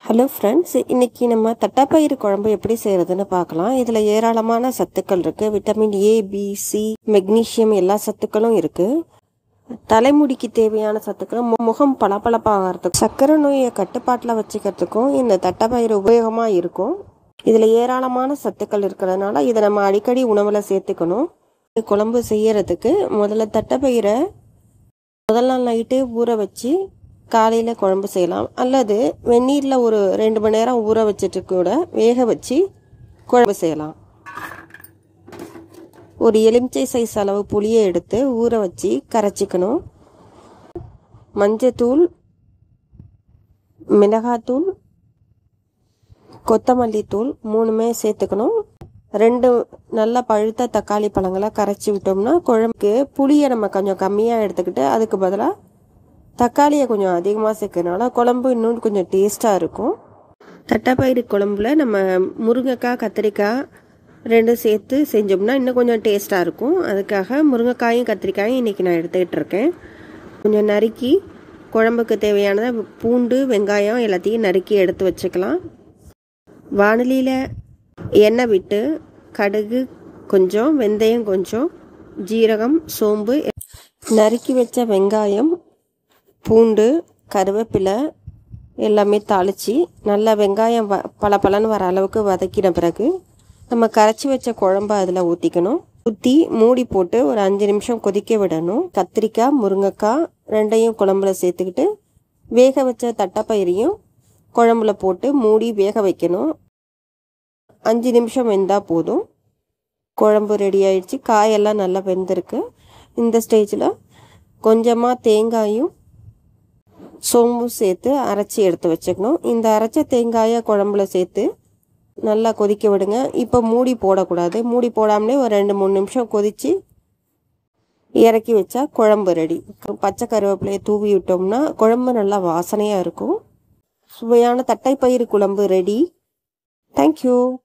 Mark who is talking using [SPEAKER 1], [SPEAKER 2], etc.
[SPEAKER 1] hello friends இன்னைக்கு நம்ம தட்டாப்பயிறு குழம்பு எப்படி செய்கிறதுன்னு பார்க்கலாம் இதில் ஏராளமான சத்துக்கள் இருக்குது vitamin A B C magnesium எல்லா சத்துக்களும் இருக்குது தலைமுடிக்கு தேவையான சத்துக்களும் மு- முகம் பளபளப்பாகிறதுக்கும் சர்க்கரை நோயை கட்டுப்பாட்டில் வச்சுக்கிறதுக்கும் இந்த தட்டைப்பயிறு உபயோகமாக இருக்கும் இதில் ஏராளமான சத்துக்கள் இருக்கிறதுனால இதை நம்ம அடிக்கடி உணவில் சேர்த்துக்கணும் குழம்பு செய்யறதுக்கு முதல்ல தட்டைப்பயிரை முதல் நாள் நைட்டே ஊற வச்சு காலையில் குழம்பு செய்யலாம் அல்லது வெந்நீரில் ஒரு ரெண்டு மணி நேரம் ஊற வச்சுட்டு கூட வேக வச்சு குழம்பு செய்யலாம் ஒரு எலுமிச்சை சைஸ் அளவு புளியை எடுத்து ஊற வச்சு கரைச்சிக்கணும் மஞ்சத்தூள் மிளகாத்தூள் கொத்தமல்லி தூள் மூணுமே சேர்த்துக்கணும் ரெண்டு நல்லா பழுத்த தக்காளி பழங்களை கரைச்சி விட்டோம்னா குழம்புக்கு புளியை நம்ம கொஞ்சம் கம்மியாக எடுத்துக்கிட்டு அதுக்கு பதிலாக தக்காளியை கொஞ்சம் அதிகமாக சேர்க்கறனால குழம்பு இன்னும் கொஞ்சம் டேஸ்ட்டாக இருக்கும் தட்டைப்பயிறு குழம்புல நம்ம முருங்கைக்காய் கத்திரிக்காய் ரெண்டும் சேர்த்து செஞ்சோம்னா இன்னும் கொஞ்சம் டேஸ்ட்டாக இருக்கும் அதுக்காக முருங்கைக்காயும் கத்திரிக்காயும் இன்றைக்கி நான் எடுத்துக்கிட்டு இருக்கேன் கொஞ்சம் நறுக்கி குழம்புக்கு தேவையான பூண்டு வெங்காயம் எல்லாத்தையும் நறுக்கி எடுத்து வச்சுக்கலாம் வானலியில் எண்ணெய் விட்டு கடுகு கொஞ்சம் வெந்தயம் கொஞ்சம் ஜீரகம் சோம்பு நறுக்கி வச்ச வெங்காயம் பூண்டு கருவேப்பிலை எல்லாமே தாளித்து நல்லா வெங்காயம் வ பளபளன்னு வர அளவுக்கு வதக்கின பிறகு நம்ம கரைச்சி வச்ச குழம்ப அதில் ஊற்றிக்கணும் ஊற்றி மூடி போட்டு ஒரு அஞ்சு நிமிஷம் கொதிக்க விடணும் கத்திரிக்காய் முருங்கைக்காய் ரெண்டையும் குழம்புல சேர்த்துக்கிட்டு வேக வச்ச தட்டைப்பயிரையும் குழம்புல போட்டு மூடி வேக வைக்கணும் அஞ்சு நிமிஷம் வெந்தால் போதும் குழம்பு ரெடி ஆயிடுச்சு காயெல்லாம் நல்லா வெந்திருக்கு இந்த ஸ்டேஜில் கொஞ்சமாக தேங்காயும் சோம்பும் சேர்த்து அரைச்சி எடுத்து வச்சுக்கணும் இந்த அரைச்ச தேங்காயை குழம்புல சேர்த்து நல்லா கொதிக்க விடுங்க இப்போ மூடி போடக்கூடாது மூடி போடாமலே ஒரு ரெண்டு மூணு நிமிஷம் கொதித்து இறக்கி வச்சா குழம்பு ரெடி பச்சை கருவேப்பிலையை தூவி விட்டோம்னா குழம்பு நல்லா வாசனையாக இருக்கும் சுவையான தட்டைப்பயிறு குழம்பு ரெடி தேங்க்யூ